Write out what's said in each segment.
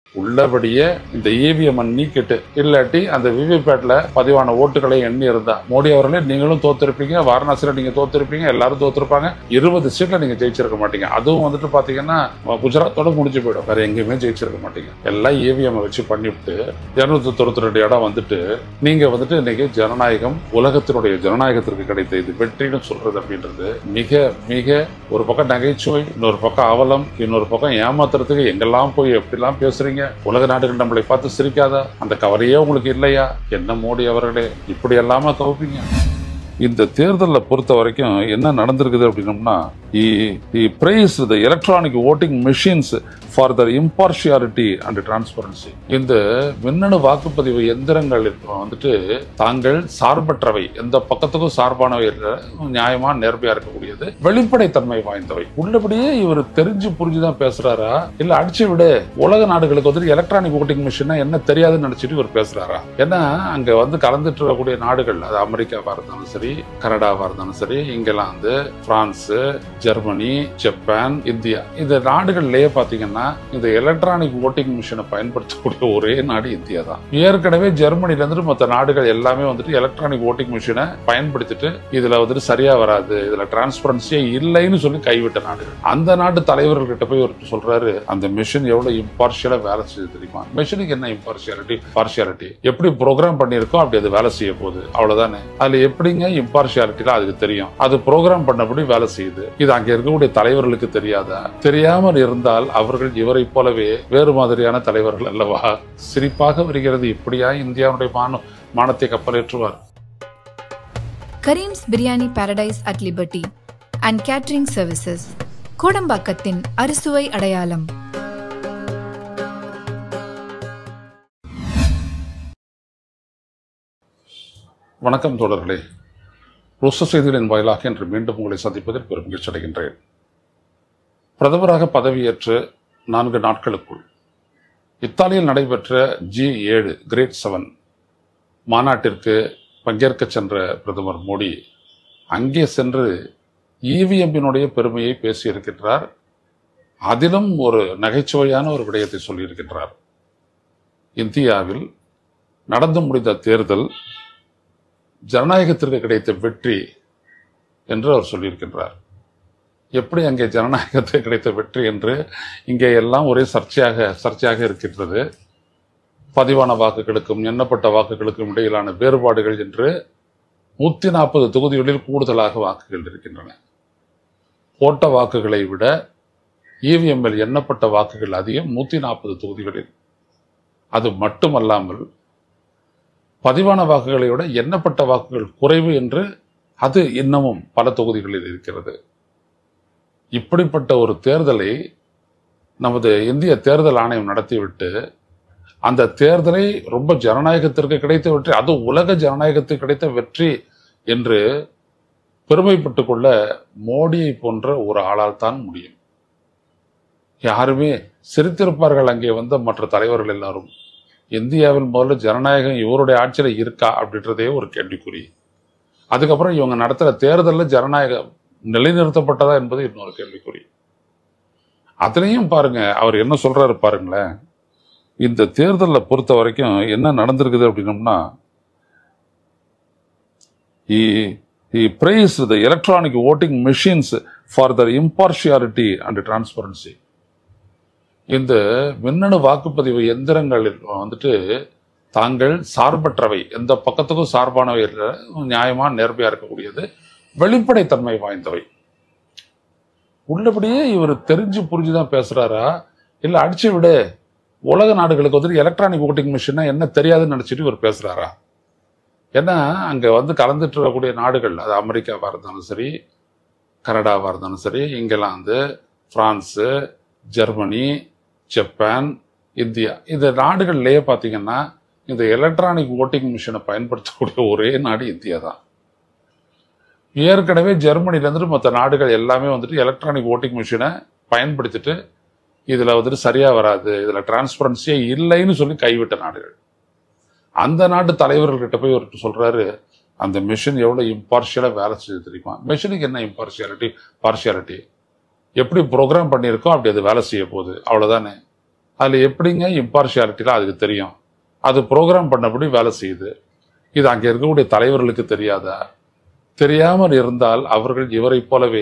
உள்ளபடியே இந்த இவிஎம் நீக்கிட்டு இல்லாட்டி அந்த விவிபேட்ல பதிவான ஓட்டுகளை எண்ணி இருந்தா மோடி அவர்களே நீங்களும் தோத்திருப்பீங்க வாரணாசியில நீங்க தோத்திருப்பீங்க எல்லாரும் தோத்திருப்பாங்க இருபது சீட்ல நீங்க ஜெயிச்சிருக்க மாட்டீங்க அதுவும் வந்துட்டு பாத்தீங்கன்னா குஜராத்தோட முடிஞ்சு போயிடும் வேற எங்கேயுமே ஜெயிச்சிருக்க மாட்டீங்க எல்லாம் இவிஎம் வச்சு பண்ணிவிட்டு இருநூத்தி தொண்ணூத்தி ரெண்டு இடம் வந்துட்டு நீங்க வந்துட்டு இன்னைக்கு ஜனநாயகம் உலகத்தினுடைய ஜனநாயகத்திற்கு கிடைத்த இது வெற்றின்னு சொல்றது அப்படின்றது மிக மிக ஒரு பக்கம் நகைச்சுவை இன்னொரு பக்கம் அவலம் இன்னொரு பக்கம் ஏமாத்துறதுக்கு எங்கெல்லாம் போய் எப்படிலாம் பேசுறீங்க உலக நாடுகள் நம்மளை பார்த்து சிரிக்காதா அந்த கவலையே உங்களுக்கு இல்லையா என்ன மோடி அவர்களே இப்படி எல்லாமா கவுப்பீங்க இந்த தேர்தலில் பொறுத்த வரைக்கும் என்ன நடந்திருக்குது அப்படின்னம்னா praise the electronic voting machines for their impartiality and transparency இந்த மின்னணு வாக்குப்பதிவு எந்திரங்கள் வந்துட்டு தாங்கள் சார்பற்றவை எந்த பக்கத்துக்கும் சார்பானவை இல்ல, நியாயமா நேர்மையா இருக்கக்கூடியது வெளிப்படைத்தன்மை வாய்ந்தவை உள்ளபடியே இவர் தெரிஞ்சு புரிஞ்சுதான் பேசுறாரா இல்ல அடிச்சு விடு உலக நாடுகளுக்கு வந்துட்டு எலக்ட்ரானிக் ஓட்டிங் மிஷினா என்ன தெரியாதுன்னு நினைச்சிட்டு இவர் பேசுறாரா ஏன்னா அங்க வந்து கலந்துட்டு இருக்கக்கூடிய நாடுகள் அது அமெரிக்காவா இருந்தாலும் சரி கனடாவா இருந்தாலும் சரி England France Germany Japan India இந்த நாடுகள்லயே பாத்தீங்கன்னா இந்த எலக்ட்ரானிக் ஓட்டிங் மிஷினை பயன்படுத்தக்கூடிய ஒரே நாடு இந்தியா தான் ஏற்கனவே ஜெர்மனில இருந்து மற்ற நாடுகள் எல்லாமே வந்துட்டு எலக்ட்ரானிக் ஓட்டிங் மிஷினை பயன்படுத்திட்டு இதுல வந்துட்டு சரியா வராது இதுல டிரான்ஸ்பரன்சியே இல்லைன்னு சொல்லி கைவிட்ட நாடுகள் அந்த நாட்டு தலைவர்கள் கிட்ட போய் ஒரு சொல்றாரு அந்த மிஷின் எவ்வளவு இம்பார்ஷியலா வேலை செய்யுது தெரியுமா மிஷினுக்கு என்ன இம்பார்ஷியாலிட்டி பார்ஷியாலிட்டி எப்படி ப்ரோக்ராம் பண்ணியிருக்கோ அப்படி அது வேலை செய்ய போகுது அவ்வளவுதானே அதுல எப்படிங்க இம்பார்ஷியாலிட்டிலாம் அதுக்கு தெரியும் அது ப்ரோக்ராம் பண்ணபடி வேலை செய்யுது இது அங்க இருக்கக்கூடிய தலைவர்களுக்கு தெரியாதா தெரியாமல் இருந்தால் அவர்கள் இவரை போலவே வேறு மாதிரியான தலைவர்கள் அல்லவா சிரிப்பாக வருகிறது இப்படியா இந்தியாவுடைய மான மானத்தை கப்பலேற்றுவார் Karim's biryani paradise at liberty and catering services கோடம்பாக்கத்தின் அறுசுவை அடையாளம் வணக்கம் தோழர்களே ருச செய்திகளின் வாயிலாக இன்று மீண்டும் உங்களை சந்திப்பதில் பெரும் மகிழ்ச்சி அடைகின்றேன் பிரதமராக பதவியேற்று நான்கு நாட்களுக்குள் இத்தாலியில் நடைபெற்ற ஜி ஏழு கிரேட் செவன் மாநாட்டிற்கு பங்கேற்க சென்ற பிரதமர் மோடி அங்கே சென்று இவிஎம்மினுடைய பெருமையை பேசியிருக்கின்றார் அதிலும் ஒரு நகைச்சுவையான ஒரு விடயத்தை சொல்லியிருக்கின்றார் இந்தியாவில் நடந்து முடிந்த தேர்தல் ஜனநாயகத்திற்கு கிடைத்த வெற்றி என்று அவர் சொல்லியிருக்கின்றார் எப்படி அங்கே ஜனநாயகத்திற்கு கிடைத்த வெற்றி என்று இங்கே எல்லாம் ஒரே சர்ச்சையாக சர்ச்சையாக இருக்கின்றது பதிவான வாக்குகளுக்கும் எண்ணப்பட்ட வாக்குகளுக்கும் இடையிலான வேறுபாடுகள் என்று நூத்தி நாற்பது தொகுதிகளில் கூடுதலாக வாக்குகள் இருக்கின்றன போட்ட வாக்குகளை விட இவிஎம்மில் எண்ணப்பட்ட வாக்குகள் அதிகம் நூத்தி நாற்பது தொகுதிகளில் அது மட்டுமல்லாமல் பதிவான வாக்குகளை விட எண்ணப்பட்ட வாக்குகள் குறைவு என்று அது இன்னமும் பல தொகுதிகளில் இருக்கிறது இப்படிப்பட்ட ஒரு தேர்தலை நமது இந்திய தேர்தல் ஆணையம் நடத்திவிட்டு அந்த தேர்தலை ரொம்ப ஜனநாயகத்திற்கு கிடைத்த வெற்றி அது உலக ஜனநாயகத்துக்கு கிடைத்த வெற்றி என்று பெருமைப்பட்டுக் கொள்ள மோடியை போன்ற ஒரு ஆளால் தான் முடியும் யாருமே சிரித்திருப்பார்கள் அங்கே வந்த மற்ற தலைவர்கள் எல்லாரும் இந்தியாவில் முதல்ல ஜனநாயகம் இவருடைய ஆட்சியில இருக்கா அப்படின்றதே ஒரு கேள்விக்குறி அதுக்கப்புறம் இவங்க நடத்துற தேர்தலில் ஜனநாயகம் நிலைநிறுத்தப்பட்டதா என்பது இன்னொரு கேள்விக்குறி அதுலயும் பாருங்க அவர் என்ன சொல்றாரு பாருங்களேன் இந்த தேர்தலில் பொறுத்த வரைக்கும் என்ன நடந்திருக்குது அப்படின்னம்னா praise the electronic voting machines for their impartiality and transparency இந்த மின்னணு வாக்குப்பதிவு எந்திரங்கள் வந்துட்டு தாங்கள் சார்பற்றவை எந்த பக்கத்துக்கும் சார்பானவை இல்ல, நியாயமா நேர்மையா இருக்கக்கூடியது வெளிப்படைத்தன்மை வாய்ந்தவை உள்ளபடியே இவர் தெரிஞ்சு புரிஞ்சுதான் பேசுறாரா இல்ல அடிச்சு விடு உலக நாடுகளுக்கு வந்துட்டு எலக்ட்ரானிக் ஓட்டிங் மிஷினா என்ன தெரியாதுன்னு நினைச்சிட்டு இவர் பேசுறாரா ஏன்னா அங்க வந்து கலந்துட்டு இருக்கக்கூடிய நாடுகள் அது அமெரிக்காவா இருந்தாலும் சரி கனடாவா இருந்தாலும் சரி England France Germany Japan India இந்த நாடுகள்லயே பார்த்தீங்கன்னா இந்த எலக்ட்ரானிக் ஓட்டிங் மிஷினை பயன்படுத்தக்கூடிய ஒரே நாடு இந்தியா தான் ஏற்கனவே ஜெர்மனில இருந்து மற்ற நாடுகள் எல்லாமே வந்துட்டு எலக்ட்ரானிக் ஓட்டிங் மிஷினை பயன்படுத்திட்டு இதுல வந்துட்டு சரியா வராது இதுல டிரான்ஸ்பரன்சியே இல்லைன்னு சொல்லி கைவிட்ட நாடுகள் அந்த நாட்டு தலைவர்கள் கிட்ட போய் ஒரு சொல்றாரு அந்த மிஷின் எவ்வளவு இம்பார்ஷியலா வேலை செய்யுது தெரியுமா மிஷினுக்கு என்ன இம்பார்ஷியாலிட்டி பார்ஷியாலிட்டி எப்படி ப்ரோக்ராம் பண்ணியிருக்கோ அப்படி அது வேலை செய்ய போகுது அவ்வளவுதானே அதில் எப்படிங்க இம்பார்ஷியாலிட்டிலாம் அதுக்கு தெரியும் அது ப்ரோக்ராம் பண்ணபடி வேலை செய்யுது இது அங்கே இருக்கக்கூடிய தலைவர்களுக்கு தெரியாதா தெரியாமல் இருந்தால் அவர்கள் இவரைப் போலவே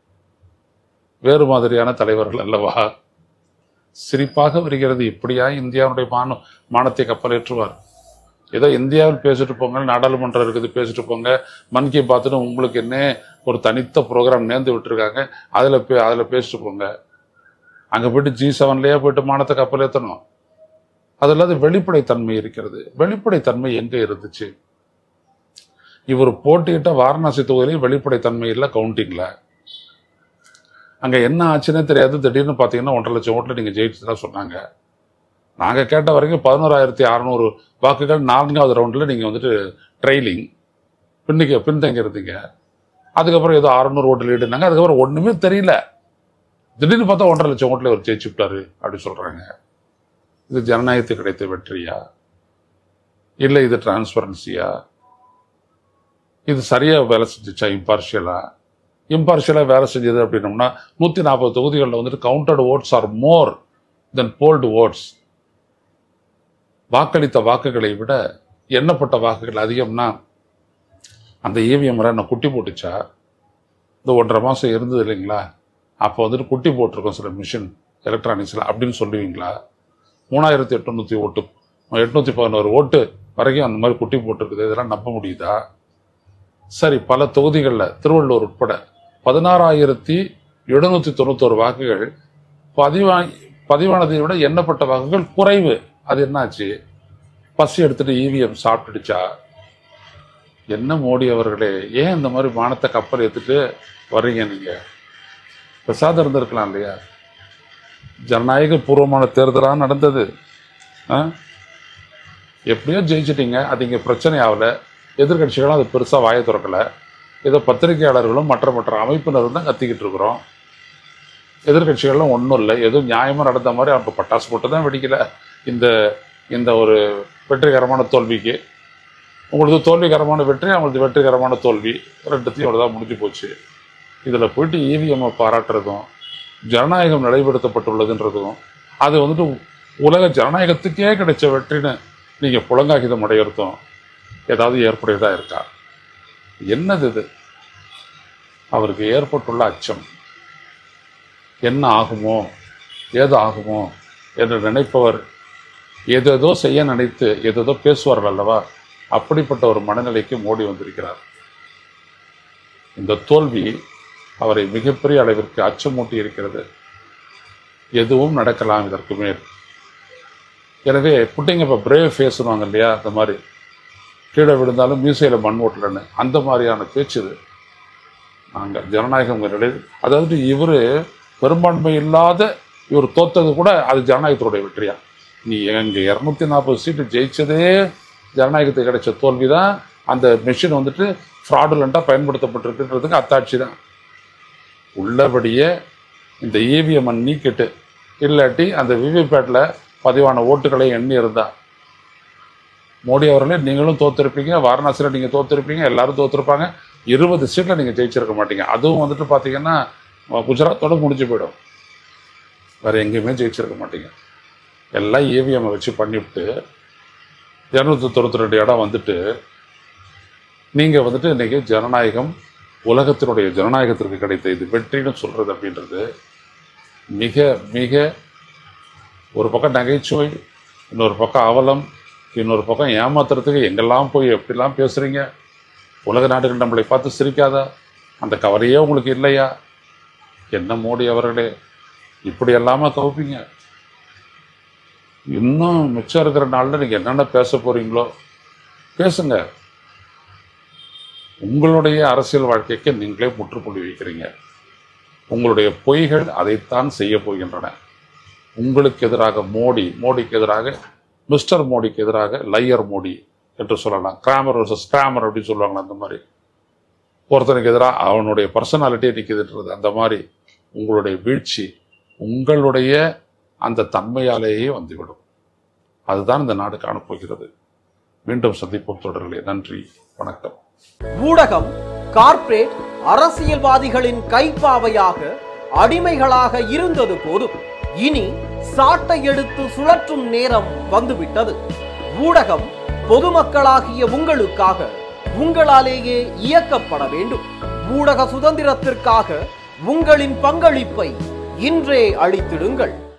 வேறு மாதிரியான தலைவர்கள் அல்லவா சிரிப்பாக வருகிறது இப்படியா இந்தியாவுடைய மான மானத்தை கப்பலேற்றுவார் ஏதோ இந்தியாவில் பேசிட்டு போங்க நாடாளுமன்றம் இருக்குது பேசிட்டு போங்க மன் கி பாத்துன்னு உங்களுக்கு என்ன ஒரு தனித்த ப்ரோக்ராம் நேர்ந்து விட்டுருக்காங்க அதில் பே அதில் பேசிட்டு போங்க அங்கே போயிட்டு ஜி செவன்லேயே போயிட்டு மானத்தை கப்பலேற்றணும் அது இல்லாத வெளிப்படைத்தன்மை இருக்கிறது வெளிப்படைத்தன்மை எங்கே இருந்துச்சு இவர் போட்டியிட்ட வாரணாசி தொகுதியிலையும் வெளிப்படைத்தன்மை இல்லை கவுண்டிங்கில் அங்கே என்ன ஆச்சுன்னே தெரியாது திடீர்னு பார்த்தீங்கன்னா ஒன்றரை லட்சம் ஓட்டில் நீங்கள் ஜெயிச்சுதான் சொன்னாங்க நாங்கள் கேட்ட வரைக்கும் பதினோராயிரத்தி அறநூறு வாக்குகள் நான்காவது ரவுண்டில் நீங்கள் வந்துட்டு ட்ரெயிலிங் பின்னுக்கு பின்தங்கி இருந்தீங்க அதுக்கப்புறம் ஏதோ அறநூறு ஓட்டு லீடுனாங்க அதுக்கப்புறம் ஒன்றுமே தெரியல திடீர்னு பார்த்தா ஒன்றரை லட்சம் ஓட்டில் அவர் ஜெயிச்சு விட்டாரு அப்படி சொல்கிறாங்க இது ஜனநாயகத்துக்கு கிடைத்த வெற்றியா இல்லை இது டிரான்ஸ்பரன்சியா இது சரியா வேலை செஞ்சுச்சா இம்பார்ஷியலா இம்பார்ஷியலா வேலை செஞ்சது அப்படின்னோம்னா நூற்றி நாற்பது தொகுதிகளில் வந்துட்டு counted votes are more than polled votes வாக்களித்த வாக்குகளை விட எண்ணப்பட்ட வாக்குகள் அதிகம்னா அந்த இவிஎம் என்ன குட்டி போட்டுச்சா இந்த ஒன்றரை மாதம் இருந்தது இல்லைங்களா அப்போ வந்துட்டு குட்டி போட்டிருக்கோம் சில மிஷின் எலக்ட்ரானிக்ஸில் அப்படின்னு சொல்லுவீங்களா மூணாயிரத்தி எட்நூற்றி ஓட்டு எட்நூற்றி பதினோரு ஓட்டு வரைக்கும் அந்த மாதிரி குட்டி போட்டிருக்குது இதெல்லாம் நம்ப முடியுதா சரி பல தொகுதிகளில் திருவள்ளூர் உட்பட பதினாறாயிரத்தி எழுநூற்றி தொண்ணூத்தோரு வாக்குகள் பதிவா பதிவானதை விட எண்ணப்பட்ட வாக்குகள் குறைவு அது என்னாச்சு பசி எடுத்துட்டு இவிஎம் சாப்பிட்டுடுச்சா என்ன மோடி அவர்களே ஏன் இந்த மாதிரி வானத்தை கப்பல் எடுத்துட்டு வர்றீங்க நீங்க பிரசாதம் இருந்திருக்கலாம் இல்லையா ஜனநாயக பூர்வமான தேர்தலாக நடந்தது ஆ? எப்படியோ ஜெயிச்சிட்டீங்க அது இங்கே பிரச்சனை ஆகல எதிர்கட்சிகளும் அது பெருசாக வாயை திறக்கல ஏதோ பத்திரிகையாளர்களும் மற்ற மற்ற அமைப்பினரும் தான் கத்திக்கிட்டு இருக்கிறோம் எதிர்கட்சிகள்லாம் ஒன்றும் இல்லை ஏதோ நியாயமாக நடந்த மாதிரி அவங்க பட்டாசு போட்டு தான் வெடிக்கல இந்த இந்த ஒரு வெற்றிகரமான தோல்விக்கு உங்களுக்கு தோல்விகரமான வெற்றி அவங்களுக்கு வெற்றிகரமான தோல்வி ரெண்டுத்தையும் அவ்வளோதான் முடிஞ்சு போச்சு இதில் போயிட்டு இவிஎம்ஐ பாராட்டுறதும் ஜனநாயகம் நடைபெறுத்தப்பட்டுள்ளதுன்றதும் அது வந்துட்டு உலக ஜனநாயகத்துக்கே கிடைச்ச வெற்றின்னு நீங்கள் புலங்காகிதம் அடையிறதும் ஏதாவது ஏற்புடையதாக இருக்கா என்னது இது அவருக்கு ஏற்பட்டுள்ள அச்சம் என்ன ஆகுமோ ஏது ஆகுமோ என்று நினைப்பவர் ஏதேதோ செய்ய நினைத்து ஏதேதோ பேசுவார்கள் அல்லவா அப்படிப்பட்ட ஒரு மனநிலைக்கு மோடி வந்திருக்கிறார் இந்த தோல்வி அவரை மிகப்பெரிய அளவிற்கு அச்சமூட்டி இருக்கிறது எதுவும் நடக்கலாம் இதற்கு மேல் எனவே புட்டிங்க இப்போ பிரேவ் ஃபேஸ்னுவாங்க இல்லையா அந்த மாதிரி கீழே விழுந்தாலும் மீசையில் மண் ஓட்டலன்னு அந்த மாதிரியான பேச்சு இது நாங்கள் ஜனநாயகம் நிலையில் அதாவது இவர் பெரும்பான்மை இல்லாத இவர் தோத்தது கூட அது ஜனநாயகத்தினுடைய வெற்றியா நீ எங்க இரநூத்தி நாற்பது சீட்டு ஜெயிச்சதே ஜனநாயகத்துக்கு கிடைச்ச தோல்வி தான் அந்த மெஷின் வந்துட்டு ஃப்ராடுலண்ட்டாக பயன்படுத்தப்பட்டிருக்குன்றதுக்கு அத்தாட்சி தான் உள்ளபடியே இந்த இவிஎம் நீக்கிட்டு இல்லாட்டி அந்த விவிபேட்டில் பதிவான ஓட்டுகளை எண்ணி இருந்தா மோடி அவர்களே நீங்களும் தோத்திருப்பீங்க வாரணாசியில் நீங்கள் தோத்திருப்பீங்க எல்லாரும் தோத்திருப்பாங்க இருபது சீட்டில் நீங்கள் ஜெயிச்சிருக்க மாட்டீங்க அதுவும் வந்துட்டு பார்த்தீங்கன்னா குஜராத்தோட முடிஞ்சு போயிடும் வேற எங்கேயுமே ஜெயிச்சிருக்க மாட்டீங்க எல்லாம் இவிஎம்மை வச்சு பண்ணிவிட்டு இரநூத்தி தொண்ணூற்றி ரெண்டு இடம் வந்துட்டு நீங்கள் வந்துட்டு இன்னைக்கு ஜனநாயகம் உலகத்தினுடைய ஜனநாயகத்திற்கு கிடைத்த இது வெற்றின்னு சொல்கிறது அப்படின்றது மிக மிக ஒரு பக்கம் நகைச்சுவை இன்னொரு பக்கம் அவலம் இன்னொரு பக்கம் ஏமாத்துறதுக்கு எங்கெல்லாம் போய் எப்படிலாம் பேசுகிறீங்க உலக நாடுகள் நம்மளை பார்த்து சிரிக்காதா அந்த கவலையே உங்களுக்கு இல்லையா என்ன மோடி அவர்களே இப்படி எல்லாம கவுப்பீங்க இன்னும் மிச்சம் இருக்கிற நாளில் நீங்கள் என்னென்ன பேச போறீங்களோ பேசுங்க உங்களுடைய அரசியல் வாழ்க்கைக்கு நீங்களே முற்றுப்புள்ளி வைக்கிறீங்க உங்களுடைய பொய்கள் அதைத்தான் செய்ய போகின்றன உங்களுக்கு எதிராக மோடி மோடிக்கு எதிராக மிஸ்டர் மோடிக்கு எதிராக லையர் மோடி என்று சொல்லலாம் கிராமர் வர்சஸ் கிராமர் அப்படின்னு சொல்லுவாங்களா அந்த மாதிரி ஒருத்தனுக்கு எதிராக அவனுடைய பர்சனாலிட்டியே நிற்குதுன்றது அந்த மாதிரி உங்களுடைய வீழ்ச்சி உங்களுடைய அந்த தன்மையாலேயே வந்துவிடும் அதுதான் இந்த நாடு காணப்போகிறது மீண்டும் சந்திப்போம் தொடர்களே நன்றி வணக்கம் ஊடகம் கார்ப்பரேட் அரசியல்வாதிகளின் கைப்பாவையாக அடிமைகளாக இருந்தது போதும் இனி சாட்டை எடுத்து சுழற்றும் நேரம் வந்துவிட்டது ஊடகம் பொதுமக்களாகிய உங்களுக்காக உங்களாலேயே இயக்கப்பட வேண்டும் ஊடக சுதந்திரத்திற்காக உங்களின் பங்களிப்பை இன்றே அளித்திடுங்கள்